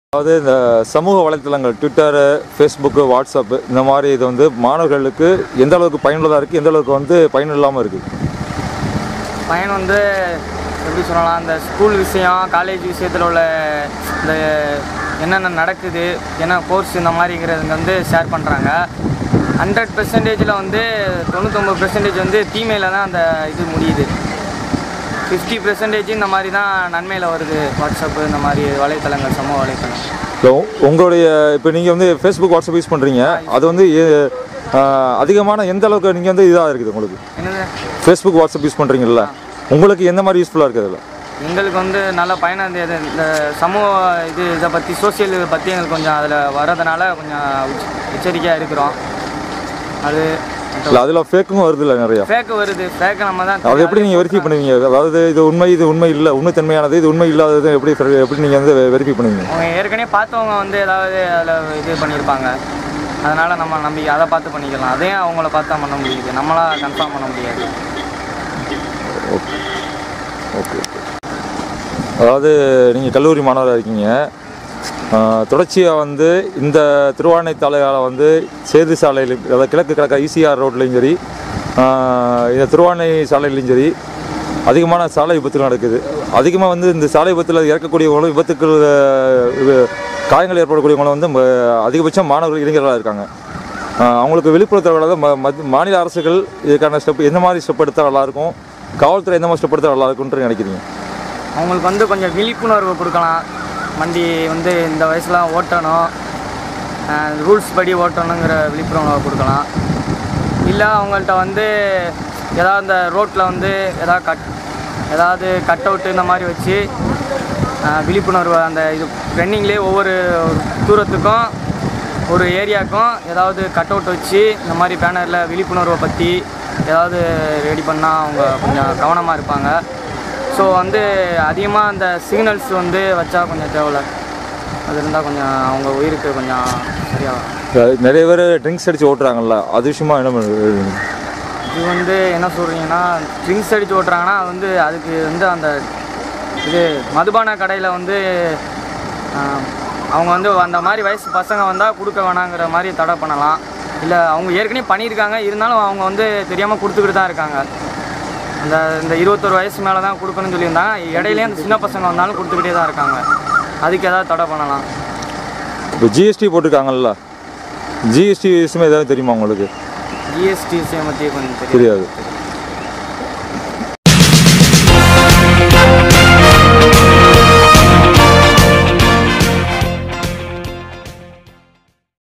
அதாவது இந்த சமூக வலைத்தளங்கள் ட்விட்டரு ஃபேஸ்புக்கு வாட்ஸ்அப்பு இந்த மாதிரி இது வந்து மாணவர்களுக்கு எந்த அளவுக்கு பயனுள்ளதாக இருக்குது எந்த அளவுக்கு வந்து பயன் இல்லாமல் இருக்குது பையன் வந்து எப்படி சொல்லலாம் அந்த ஸ்கூல் விஷயம் காலேஜ் விஷயத்தில் உள்ள இந்த என்னென்ன நடக்குது என்ன கோர்ஸ் இந்த மாதிரிங்கிறது வந்து ஷேர் பண்ணுறாங்க ஹண்ட்ரட் பெர்சன்டேஜில் வந்து தொண்ணூத்தொம்பது பெர்சன்டேஜ் வந்து தீமையில் தான் அந்த இது முடியுது ஃபிஃப்டி பெர்சன்டேஜ் இந்த மாதிரி தான் நன்மையில் வருது வாட்ஸ்அப்பு இந்த மாதிரி வலைத்தளங்கள் சமூக வலைத்தளம் இப்போ உங்களுடைய இப்போ நீங்கள் வந்து ஃபேஸ்புக் வாட்ஸ்அப் யூஸ் பண்ணுறீங்க அது வந்து எ- ஆஹ், அதிகமான எந்த அளவுக்கு நீங்கள் வந்து இதாக இருக்குது உங்களுக்கு என்னது ஃபேஸ்புக் வாட்ஸ்அப் யூஸ் பண்ணுறீங்கல்ல உங்களுக்கு எந்த மாதிரி யூஸ்ஃபுல்லாக இருக்குது அதில் எங்களுக்கு வந்து நல்ல பயணம் இருந்தது இந்த சமூக இது இதை பற்றி சோசியல் இதை பற்றி எங்களுக்கு கொஞ்சம் அதில் வர்றதுனால கொஞ்சம் உச்ச- எச்சரிக்கையாக இருக்கிறோம் அது இல்லை அதில் ஃபேக்கும் வருது இல்லை நிறையா ஃபேக்கு வருது ஃபேக்கு நம்ம தான் அதை எப்படி நீங்கள் வெரிஃபை பண்ணுவீங்க அதாவது இது உண்மை இது உண்மை இல்லை உண்மைத்தன்மையானது இது உண்மை இல்லாதது எப்படி எப்படி நீங்கள் வந்து வெரிஃபை பண்ணுவீங்க அவங்க ஏற்கனவே பார்த்தவங்க வந்து ஏதாவது அதில் இது பண்ணியிருப்பாங்க அதனால் நம்ம நம்பிக்கை அதை பார்த்து பண்ணிக்கலாம் அதையும் அவங்கள பார்த்தா பண்ண முடியுது நம்மளா கன்ஃபார்ம் பண்ண முடியாது ஓகே ஓகே அதாவது நீங்கள் கல்லூரி மாணவராக இருக்கீங்க தொடர்ச்சியாக வந்து இந்த திருவானை தாலுகாவில் வந்து சேது சாலையில் அதாவது கிழக்கு கிழக்க ஈசிஆர் ரோட்லேயும் சரி ஆஹ் இந்த திருவானை சாலையிலையும் சரி அதிகமான சாலை விபத்துகள் நடக்குது அதிகமாக வந்து இந்த சாலை விபத்தில் இறக்கக்கூடியவங்களும் விபத்துக்கள் ஆஹ் இது காயங்கள் ஏற்படக்கூடியவங்களும் வந்து ம- அதிகபட்சம் மாணவர்கள் இளைஞர்களாக இருக்காங்க ஆஹ் அவங்களுக்கு விழிப்புணர்வு ம மத்- மாநில அரசுகள் இதுக்கான ஸ்டெப் எந்த மாதிரி ஸ்டெப் எடுத்தால் நல்லாயிருக்கும் காவல்துறை எந்த மாதிரி ஸ்டெப் எடுத்தால் நல்லா இருக்கும்னு நினைக்கிறீங்க அவங்களுக்கு வந்து கொஞ்சம் விழிப்புணர்வு கொடுக்கலாம் வண்டி வந்து இந்த வயசில் ஓட்டணும் ரூல்ஸ் படி ஓட்டணுங்கிற விழிப்புணர்வு கொடுக்கலாம் இல்லை அவங்கள்ட்ட வந்து ஏதாவது இந்த ரோட்டில் வந்து ஏதாவது கட் ஏதாவது கட் அவுட்டு இந்த மாதிரி வச்சு அஹ், விழிப்புணர்வு அந்த இது ரன்னிங்லேயே ஒவ்வொரு தூரத்துக்கும் ஒரு ஏரியாவுக்கும் ஏதாவது கட் அவுட் வச்சு இந்த மாதிரி பேனரில் விழிப்புணர்வை பற்றி ஏதாவது ரெடி பண்ணால் அவங்க கொஞ்சம் கவனமாக இருப்பாங்க ஸோ வந்து அதிகமாக அந்த சிக்னல்ஸ் வந்து வச்சா கொஞ்சம் தேவையில்ல அது இருந்தால் கொஞ்சம் அவங்க உயிருக்கு கொஞ்சம் சரியாகும் அஹ் நிறைய பேர் ட்ரிங்க்ஸ் அடித்து ஓட்டுறாங்கல்ல அது விஷயமா என்ன பண்ணுறது இது வந்து என்ன சொல்கிறீங்கன்னா ட்ரிங்க்ஸ் அடித்து ஓட்டுறாங்கன்னா அது வந்து அதுக்கு வந்து அந்த இது மதுபான கடையில் வந்து ஆஹ், அவங்க வந்து அந்த மாதிரி வயசு பசங்க வந்தால் கொடுக்க வேணாங்கிற மாதிரி தடை பண்ணலாம் இல்லை அவங்க ஏற்கனவே பண்ணியிருக்காங்க இருந்தாலும் அவங்க வந்து தெரியாமல் கொடுத்துக்கிட்டு தான் இருக்காங்க அந்த இந்த இருபத்தொரு வயசு மேலே தான் கொடுக்கணும்னு சொல்லியிருந்தாங்க இடையிலேயே அந்த சின்ன பசங்க வந்தாலும் கொடுத்துக்கிட்டே தான் இருக்காங்க அதுக்கு ஏதாவது தடை பண்ணலாம் இப்போ ஜிஎஸ்டி போட்டிருக்காங்கல்ல ஜிஎஸ்டி விஷயமா ஏதாவது தெரியுமா உங்களுக்கு ஜிஎஸ்டி விஷயம் பற்றி கொஞ்சம் தெரியும் தெரியாது